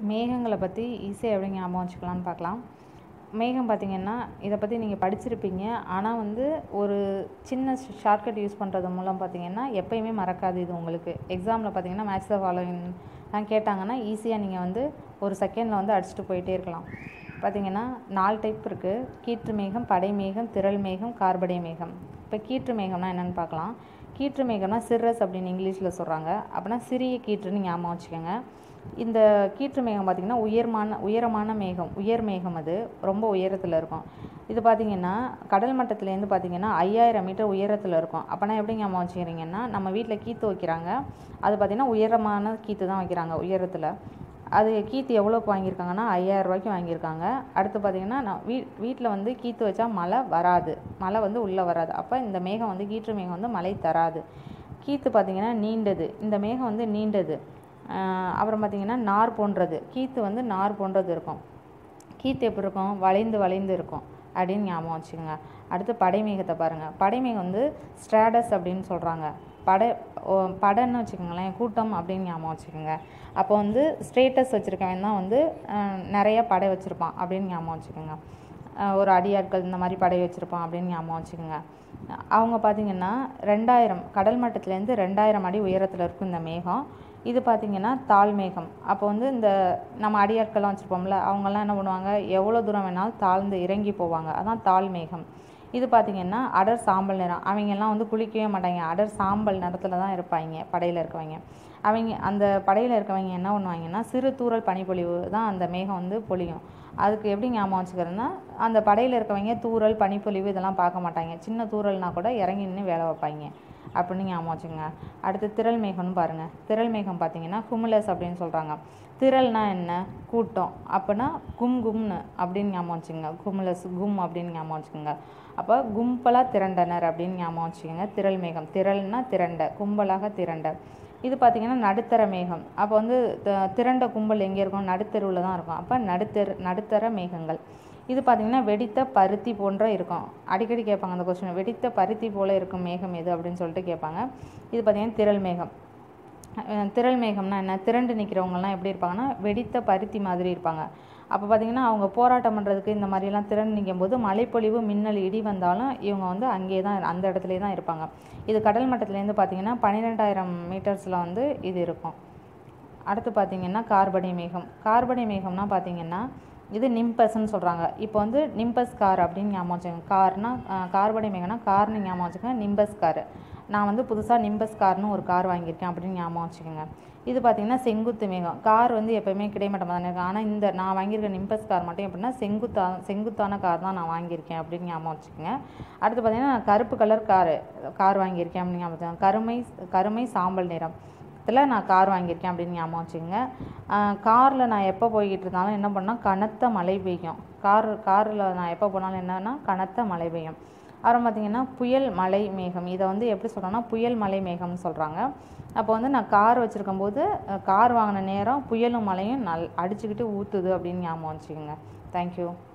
மேகங்களை பற்றி ஈஸியாக எப்படி ஞாபகம் வச்சுக்கலாம்னு பார்க்கலாம் மேகம் பார்த்திங்கன்னா இதை பற்றி நீங்கள் படிச்சிருப்பீங்க ஆனால் வந்து ஒரு சின்ன ஷார்ட்கட் யூஸ் பண்ணுறது மூலம் பார்த்திங்கன்னா எப்பயுமே மறக்காது இது உங்களுக்கு எக்ஸாமில் பார்த்தீங்கன்னா மேட்ச் த ஃபாலோவிங் கேட்டாங்கன்னா ஈஸியாக நீங்கள் வந்து ஒரு செகண்டில் வந்து அடிச்சுட்டு போயிட்டே இருக்கலாம் பார்த்திங்கன்னா நாலு டைப் இருக்குது கீற்று மேகம் படை மேகம் திரள் மேகம் கார்படை மேகம் இப்போ கீற்று மேகம்னா என்னென்னு பார்க்கலாம் கீற்று மேகம்னா சிர்ரஸ் அப்படின்னு இங்கிலீஷில் சொல்கிறாங்க அப்படின்னா சிறிய கீற்றுன்னு ஞாபகம் வச்சுக்கோங்க இந்த கீற்று மேகம் பார்த்திங்கன்னா உயர்மான உயரமான மேகம் உயர் மேகம் அது ரொம்ப உயரத்தில் இருக்கும் இது பார்த்திங்கன்னா கடல் மட்டத்துலேருந்து பார்த்திங்கன்னா ஐயாயிரம் மீட்டர் உயரத்தில் இருக்கும் அப்போனா எப்படி ஞாபகம் வச்சுக்கிறீங்கன்னா நம்ம வீட்டில் கீற்று வைக்கிறாங்க அது பார்த்திங்கன்னா உயரமான கீற்று தான் வைக்கிறாங்க உயரத்தில் அது கீற்று எவ்வளோக்கு வாங்கியிருக்காங்கன்னா ஐயாயிரம் ரூபாய்க்கு வாங்கியிருக்காங்க அடுத்து பார்த்திங்கன்னா நான் வீ வீட்டில் வந்து கீற்று வச்சா மழை வராது மழை வந்து உள்ளே வராது அப்போ இந்த மேகம் வந்து கீற்று மேகம் வந்து மழை தராது கீற்று பார்த்திங்கன்னா நீண்டது இந்த மேகம் வந்து நீண்டது அப்புறம் பார்த்திங்கன்னா நார் போன்றது கீற்று வந்து நார் போன்றது இருக்கும் கீற்று எப்படி இருக்கும் வளைந்து வளைந்து இருக்கும் அப்படின்னு ஞாபகம் வச்சுக்கோங்க அடுத்து படைமேகத்தை பாருங்கள் படைமேகம் வந்து ஸ்ட்ராடஸ் அப்படின்னு சொல்கிறாங்க படை படைன்னு வச்சுக்கோங்களேன் கூட்டம் அப்படின்னு ஞாபகம் வச்சுக்கோங்க அப்போ வந்து ஸ்டேட்டஸ் வச்சுருக்கவன் தான் வந்து நிறைய படை வச்சுருப்பான் அப்படின்னு ஞாபகம் வச்சுக்கோங்க ஒரு அடியாட்கள் இந்த மாதிரி படை வச்சுருப்பான் அப்படின்னு ஞாபகம் வச்சுக்கோங்க அவங்க பார்த்திங்கன்னா ரெண்டாயிரம் கடல் மட்டத்துலேருந்து ரெண்டாயிரம் அடி உயரத்தில் இருக்கும் இந்த மேகம் இது பார்த்திங்கன்னா தாழ் மேகம் அப்போ வந்து இந்த நம்ம அடியாட்கள்லாம் வச்சுருப்போம்ல அவங்கெல்லாம் என்ன பண்ணுவாங்க எவ்வளோ தூரம் வேணாலும் தாழ்ந்து இறங்கி போவாங்க அதான் தாழ் மேகம் இது பார்த்திங்கன்னா அடர் சாம்பல் நிறம் அவங்கெல்லாம் வந்து குளிக்கவே மாட்டாங்க அடர் சாம்பல் நிறத்தில் தான் இருப்பாங்க படையில் இருக்கவங்க அவங்க அந்த படையில் இருக்கவங்க என்ன பண்ணுவாங்கன்னா சிறு தூரல் பனிப்பொழிவு தான் அந்த மேகம் வந்து பொழியும் அதுக்கு எப்படி ஞாபகம் வச்சுக்கிறதுனா அந்த படையில் இருக்கவங்க தூரல் பனிப்பொழிவு இதெல்லாம் பார்க்க மாட்டாங்க சின்ன தூரல்னா கூட இறங்கி நின்று வேலை வைப்பாங்க அப்படின்னு ஞாபகம் வச்சுங்க அடுத்து திரள் மேகம்னு பாருங்கள் திரள் மேகம் பார்த்தீங்கன்னா குமுலஸ் அப்படின்னு சொல்கிறாங்க திரள்னா என்ன கூட்டம் அப்போனா கும் கும்னு அப்படின்னு ஞாபகம் வச்சுங்க குமுலஸ் கும் அப்படின்னு ஞாபகம் வச்சுக்கோங்க அப்போ கும்பலாக திரண்டனர் அப்படின்னு ஞாபகம் வச்சுக்கோங்க திரள் மேகம் திரள்னா திரண்ட கும்பலாக திரண்ட இது பார்த்திங்கன்னா நடுத்தர மேகம் அப்போ வந்து திரண்ட கும்பல் எங்கே இருக்கும் நடுத்தருவில் தான் இருக்கும் அப்போ நடுத்தர நடுத்தர மேகங்கள் இது பார்த்திங்கன்னா வெடித்த பருத்தி போன்ற இருக்கும் அடிக்கடி கேட்பாங்க அந்த கொஸ்டின் வெடித்த பருத்தி போல் இருக்கும் மேகம் எது அப்படின்னு சொல்லிட்டு கேட்பாங்க இது பார்த்திங்கன்னா திரள் மேகம் திரள் மேகம்னா என்ன திரண்டு நிற்கிறவங்கலாம் எப்படி இருப்பாங்கன்னா வெடித்த பருத்தி மாதிரி இருப்பாங்க அப்போ பார்த்திங்கன்னா அவங்க போராட்டம் பண்ணுறதுக்கு இந்த மாதிரிலாம் திறன் நிற்கும் போது மழைப்பொழிவு மின்னல் இடி வந்தாலும் இவங்க வந்து அங்கேயே தான் அந்த இடத்துல தான் இருப்பாங்க இது கடல் மட்டத்துலேருந்து பார்த்திங்கன்னா பன்னிரெண்டாயிரம் மீட்டர்ஸில் வந்து இது இருக்கும் அடுத்து பார்த்திங்கன்னா கார்பனி மேகம் கார்பனி மேகம்னா பார்த்திங்கன்னா இது நிம்பஸ்ன்னு சொல்கிறாங்க இப்போ வந்து நிம்பஸ் கார் அப்படின்னு ஞாபகம் வச்சுக்கோங்க கார்னா கார்பனி மேகம்னா கார்னு ஞாபகம் வச்சுக்கோங்க நிம்பஸ் கார் நான் வந்து புதுசாக நிம்பஸ் கார்னு ஒரு கார் வாங்கியிருக்கேன் அப்படின்னு ஞாபகம் வச்சுக்கோங்க இது பார்த்திங்கன்னா செங்குத்து மேகம் கார் வந்து எப்போயுமே கிடைமட்டமாக தானே இருக்கும் ஆனால் இந்த நான் வாங்கியிருக்க நிம்பஸ் கார் மட்டும் எப்படின்னா செங்குத்தா செங்குத்தான கார் தான் நான் வாங்கியிருக்கேன் அப்படின்னு ஞாபகம் வச்சுக்கோங்க அடுத்து பார்த்திங்கன்னா நான் கருப்பு கலர் கார் கார் வாங்கியிருக்கேன் அப்படின்னு ஞாபகம் வச்சுக்கோங்க கருமை கருமை சாம்பல் நிறம் இதில் நான் கார் வாங்கியிருக்கேன் அப்படின்னு ஞாபகம் வச்சுக்கோங்க காரில் நான் எப்போ போய்கிட்டு இருந்தாலும் என்ன பண்ணால் கனத்த மழை பெய்யும் கார் காரில் நான் எப்போ போனாலும் என்னன்னா கனத்த மழை பெய்யும் அப்புறம் பார்த்திங்கன்னா புயல் மலை மேகம் இதை வந்து எப்படி சொல்கிறோன்னா புயல் மலை மேகம்னு சொல்கிறாங்க அப்போ வந்து நான் கார் வச்சுருக்கும் போது கார் வாங்கின நேரம் புயலும் மழையும் நல் அடிச்சுக்கிட்டு ஊற்றுது அப்படின்னு ஞாபகம் வச்சுக்கோங்க தேங்க்யூ